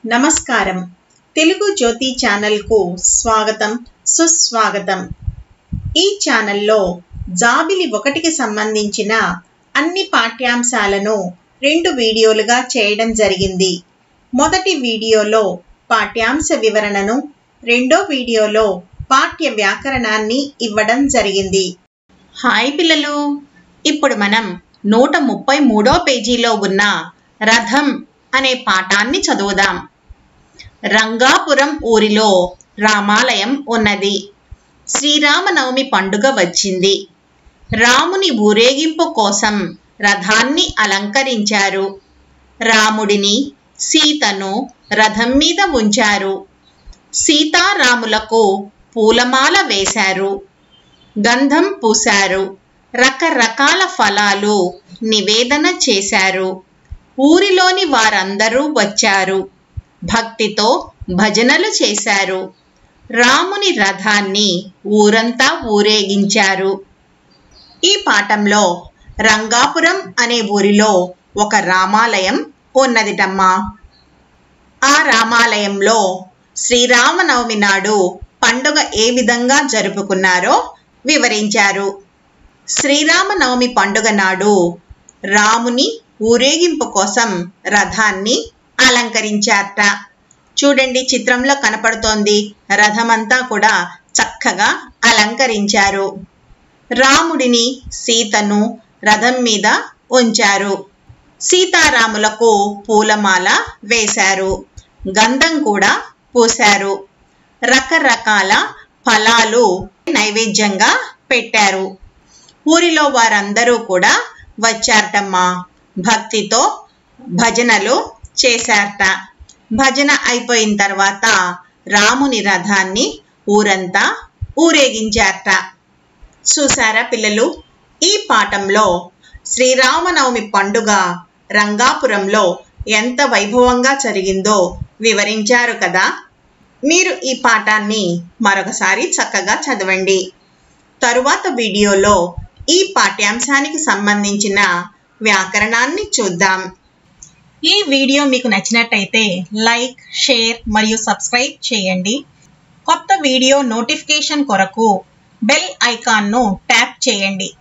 నమస్కారం తెలుగు జ్యోతి ఛానల్కు స్వాగతం సుస్వాగతం ఈ ఛానల్లో జాబిలి ఒకటికి సంబంధించిన అన్ని పాఠ్యాంశాలను రెండు వీడియోలుగా చేయడం జరిగింది మొదటి వీడియోలో పాఠ్యాంశ వివరణను రెండో వీడియోలో పాఠ్య వ్యాకరణాన్ని ఇవ్వడం జరిగింది హాయ్ పిల్లలు ఇప్పుడు మనం నూట ముప్పై మూడో పేజీలో ఉన్న రథం అనే పాఠాన్ని చదువుదాం రంగాపురం ఊరిలో రామాలయం ఉన్నది శ్రీరామనవమి పండుగ వచ్చింది రాముని ఊరేగింపు కోసం రథాన్ని అలంకరించారు రాముడిని సీతను రథం మీద ఉంచారు సీతారాములకు పూలమాల వేశారు గంధం పూశారు రకరకాల ఫలాలు నివేదన చేశారు ఊరిలోని వారందరూ వచ్చారు భక్తితో భజనలు చేశారు రాముని రథాన్ని ఊరంతా ఊరేగించారు ఈ పాఠంలో రంగాపురం అనే ఊరిలో ఒక రామాలయం ఉన్నదిటమ్మా ఆ రామాలయంలో శ్రీరామనవమి నాడు పండుగ ఏ విధంగా జరుపుకున్నారో వివరించారు శ్రీరామనవమి పండుగ నాడు రాముని ఊరేగింపు కోసం రథాన్ని అలంకరించారట చూడండి చిత్రంలో కనపడుతోంది రథమంతా కూడా చక్కగా అలంకరించారు రాముడిని సీతను రథం మీద ఉంచారు సీతారాములకు పూలమాల వేశారు గంధం కూడా పూశారు రకరకాల ఫలాలు నైవేద్యంగా పెట్టారు ఊరిలో వారందరూ కూడా వచ్చారటమ్మా భక్తితో భజనలు చేశారట భజన అయిపోయిన తర్వాత రాముని రథాన్ని ఊరంతా ఊరేగించారట చూసారా పిల్లలు ఈ పాఠంలో శ్రీరామనవమి పండుగ రంగాపురంలో ఎంత వైభవంగా జరిగిందో వివరించారు కదా మీరు ఈ పాఠాన్ని మరొకసారి చక్కగా చదవండి తరువాత వీడియోలో ఈ పాఠ్యాంశానికి సంబంధించిన వ్యాకరణాన్ని చూద్దాం ఈ వీడియో మీకు నచ్చినట్టయితే లైక్ షేర్ మరియు సబ్స్క్రైబ్ చేయండి కొత్త వీడియో నోటిఫికేషన్ కొరకు బెల్ ఐకాన్ను ట్యాప్ చేయండి